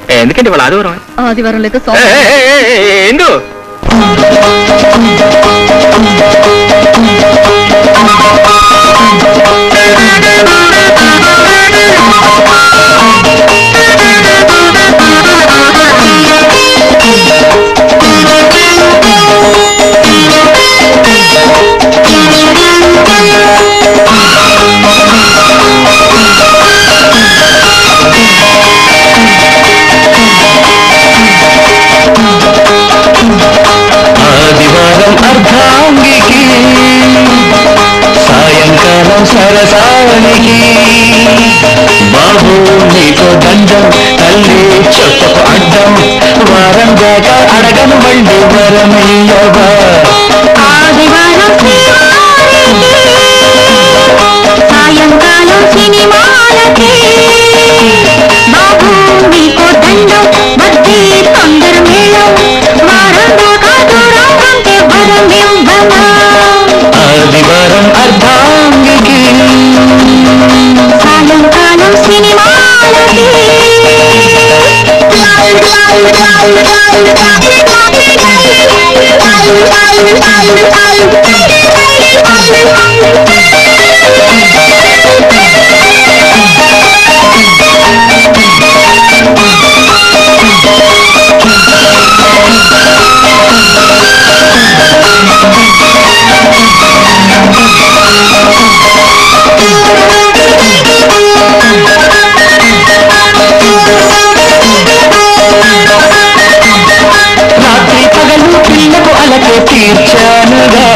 ఎందుకంటే వాళ్ళ ఆదివారం ఆదివారం లేక ఏ, సోమవారం ఏ, ఏ, ఏ, ఏ, ఎందు ఆదివారం అర్ధాంగికి సాయంకాలం సరసానికి బాబు నీకు దండం తల్లి చెప్పకు అడ్డం వారం దాకా అడగను మళ్ళీ వరమయ్యవా ఆదివారం శ్రీవారికి సాయంకాలం సినిమాలకి బాబు నీకు దండం బద్ది తొందర మేళం వారం దాకా దూరం అంటే వరం ఇవ్వనా ఆదివారం అర్ధాంగికి సాయంకాలం సినిమాలకి రాత్రి పగలు పిల్లకు అలకే తీర్చానుగా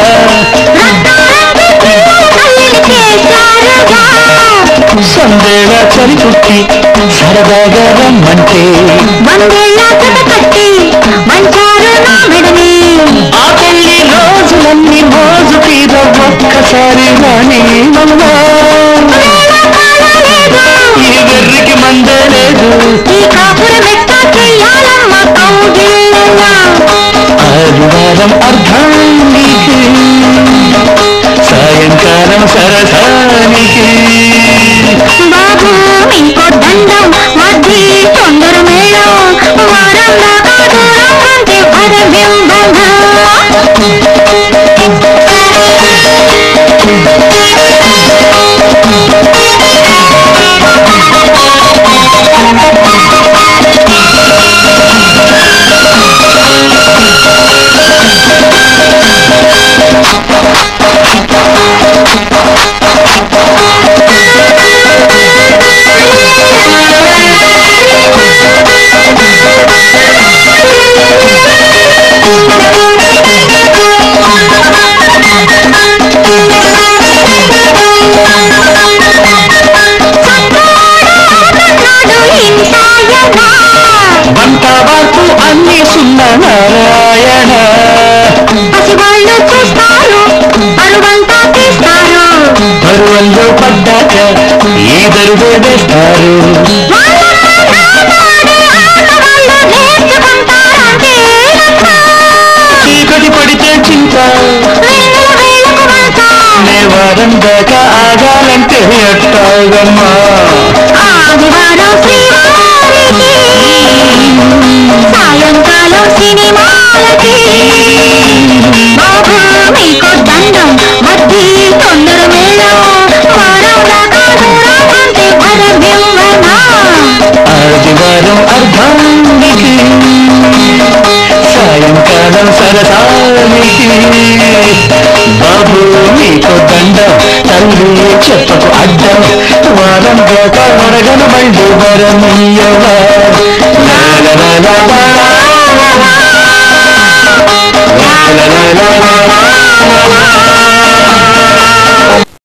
సందేళ చలిపుట్టి సరదాగా రమ్మంటే వందేళ్ళ కథ కట్టి వంచారు నా మెడని ఆ పెళ్లి రోజులన్నీ మోజు తీర ఒక్కసారి రాని మమ్మా ఈ వెర్రికి మందే లేదు ఈ కాపుర మెట్ట చెయ్యాలమ్మ కౌగిళ్ళలా ఆదివారం అర్ధానికి సాయంకాలం సరసానికి బాబు ఇంకో దండం మధ్య తొందర మేళం వారం దాకా దూరం అంటే వరమివ్వనా వంట వార్పు అన్ని సున్న నారాయణ పసివాళ్ళు చూస్తారు పరువంతా తీస్తారు పరువల్లో పడ్డాక ఈ దరువు వేస్తారు చీకటి పడితే చింత నే వారం దాకా ఆగాలంటే ఎట్టాగమ్మా ఆదివారం శ్రీవారికి సాయంకాలం సినిమాలకి బాబు మీకు దండం వడ్డీ తొందర మేళం వారం దాకా దూరం అంటే వరమివ్వనా ఆదివారం అర్ధానికి సాయంకాలం సరసానికి బాబు నీకు దండ తల్లి చెప్పకు అడ్డం వారం దాకా అడగను మళ్ళీ వరమయ్యవా లా లా లా లా లా.